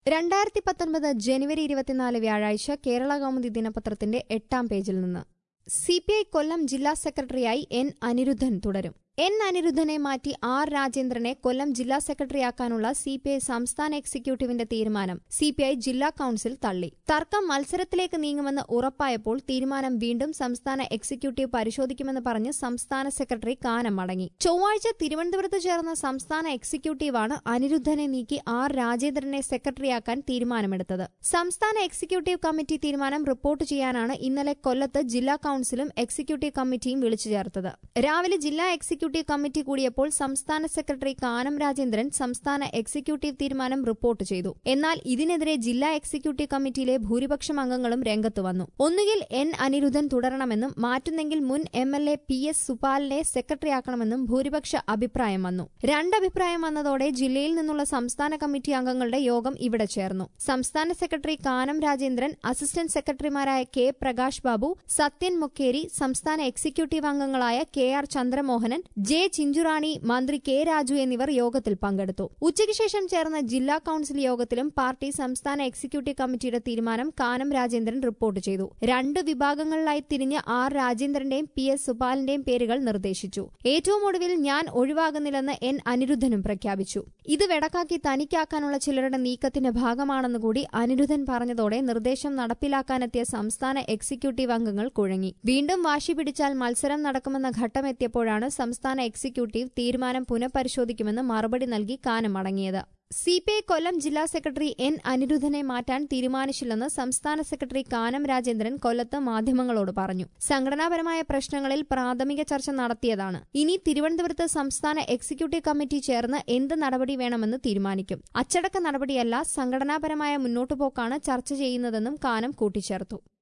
രണ്ടായിരത്തി പത്തൊൻപത് ജനുവരി ഇരുപത്തിനാല് വ്യാഴാഴ്ച കേരള കൗമുദി ദിനപത്രത്തിന്റെ എട്ടാം പേജിൽ നിന്ന് സി പി ഐ കൊല്ലം ജില്ലാ സെക്രട്ടറിയായി എൻ അനിരുദ്ധൻ തുടരും എൻ അനിരുദ്ധനെ മാറ്റി ആർ രാജേന്ദ്രനെ കൊല്ലം ജില്ലാ സെക്രട്ടറിയാക്കാനുള്ള സി പി ഐ സംസ്ഥാന എക്സിക്യൂട്ടീവിന്റെ തീരുമാനം സി പി ഐ ജില്ലാ കൌൺസിൽ തള്ളി തർക്കം മത്സരത്തിലേക്ക് നീങ്ങുമെന്ന് ഉറപ്പായപ്പോൾ തീരുമാനം വീണ്ടും സംസ്ഥാന എക്സിക്യൂട്ടീവ് പരിശോധിക്കുമെന്ന് പറഞ്ഞ് സംസ്ഥാന സെക്രട്ടറി കാനം മടങ്ങി ചൊവ്വാഴ്ച തിരുവനന്തപുരത്ത് ചേർന്ന സംസ്ഥാന എക്സിക്യൂട്ടീവാണ് അനിരുദ്ധനെ നീക്കി ആർ രാജേന്ദ്രനെ സെക്രട്ടറിയാക്കാൻ തീരുമാനമെടുത്തത് സംസ്ഥാന എക്സിക്യൂട്ടീവ് കമ്മിറ്റി തീരുമാനം റിപ്പോർട്ട് ചെയ്യാനാണ് ഇന്നലെ കൊല്ലത്ത് ജില്ലാ കൌൺസിലും എക്സിക്യൂട്ടീവ് കമ്മിറ്റിയും വിളിച്ചു ചേർത്തത് രാവിലെ ജില്ലാ എക്സിക്യൂട്ടീവ് കമ്മിറ്റി കൂടിയപ്പോൾ സംസ്ഥാന സെക്രട്ടറി കാനം രാജേന്ദ്രൻ സംസ്ഥാന എക്സിക്യൂട്ടീവ് തീരുമാനം റിപ്പോർട്ട് ചെയ്തു എന്നാൽ ഇതിനെതിരെ ജില്ലാ എക്സിക്യൂട്ടീവ് കമ്മിറ്റിയിലെ ഭൂരിപക്ഷം അംഗങ്ങളും രംഗത്ത് വന്നു ഒന്നുകിൽ എൻ അനിരുദ്ധൻ തുടരണമെന്നും മാറ്റുന്നെങ്കിൽ മുൻ M L A P S സുപാലിനെ സെക്രട്ടറിയാക്കണമെന്നും ഭൂരിപക്ഷ അഭിപ്രായം വന്നു രണ്ടഭിപ്രായം വന്നതോടെ ജില്ലയിൽ നിന്നുള്ള സംസ്ഥാന കമ്മിറ്റി അംഗങ്ങളുടെ യോഗം ഇവിടെ ചേർന്നു സംസ്ഥാന സെക്രട്ടറി കാനം രാജേന്ദ്രൻ അസിസ്റ്റന്റ് സെക്രട്ടറിമാരായ കെ പ്രകാശ് ബാബു സത്യൻ മുക്കേരി സംസ്ഥാന എക്സിക്യൂട്ടീവ് അംഗങ്ങളായ K R Chandramohanan J Chinchurani മന്ത്രി കെ രാജു എന്നിവർ യോഗത്തിൽ പങ്കെടുത്തു ഉച്ചയ്ക്ക് ശേഷം ചേർന്ന ജില്ലാ കൌൺസിൽ യോഗത്തിലും പാർട്ടി സംസ്ഥാന എക്സിക്യൂട്ടീവ് കമ്മിറ്റിയുടെ തീരുമാനം കാനം രാജേന്ദ്രൻ റിപ്പോർട്ട് ചെയ്തു രണ്ട് വിഭാഗങ്ങളിലായി തിരിഞ്ഞ് ആർ രാജേന്ദ്രന്റെയും പി എസ് സുപാലിന്റെയും പേരുകൾ നിർദ്ദേശിച്ചു ഏറ്റവും ഒടുവിൽ ഞാൻ ഒഴിവാകുന്നില്ലെന്ന് എൻ അനിരുദ്ധനും പ്രഖ്യാപിച്ചു ഇത് വെടക്കാക്കി തനിക്കാക്കാനുള്ള ചിലരുടെ നീക്കത്തിന്റെ ഭാഗമാണെന്ന് കൂടി അനിരുദ്ധൻ പറഞ്ഞതോടെ നിർദ്ദേശം നടപ്പിലാക്കാനെത്തിയ സംസ്ഥാന എക്സിക്യൂട്ടീവ് അംഗങ്ങൾ കുഴങ്ങി വീണ്ടും വാശി പിടിച്ചാൽ മത്സരം നടക്കുമെന്ന ഘട്ടമെത്തിയപ്പോഴാണ് സംസ്ഥാന എക്സിക്യൂട്ടീവ് തീരുമാനം പുനഃപരിശോധിക്കുമെന്ന് മറുപടി നൽകി കാനം മടങ്ങിയത് സി പി ഐ കൊല്ലം ജില്ലാ സെക്രട്ടറി എൻ അനിരുദ്ധനെ മാറ്റാൻ തീരുമാനിച്ചില്ലെന്ന് സംസ്ഥാന സെക്രട്ടറി കാനം രാജേന്ദ്രൻ കൊല്ലത്ത് മാധ്യമങ്ങളോട് പറഞ്ഞു സംഘടനാപരമായ പ്രശ്നങ്ങളിൽ പ്രാഥമിക ചർച്ച നടത്തിയതാണ് ഇനി തിരുവനന്തപുരത്ത് സംസ്ഥാന എക്സിക്യൂട്ടീവ് കമ്മിറ്റി ചേർന്ന് എന്ത് നടപടി വേണമെന്ന് തീരുമാനിക്കും അച്ചടക്ക നടപടിയല്ല സംഘടനാപരമായ മുന്നോട്ടുപോക്കാണ് ചർച്ച ചെയ്യുന്നതെന്നും കാനം കൂട്ടിച്ചേർത്തു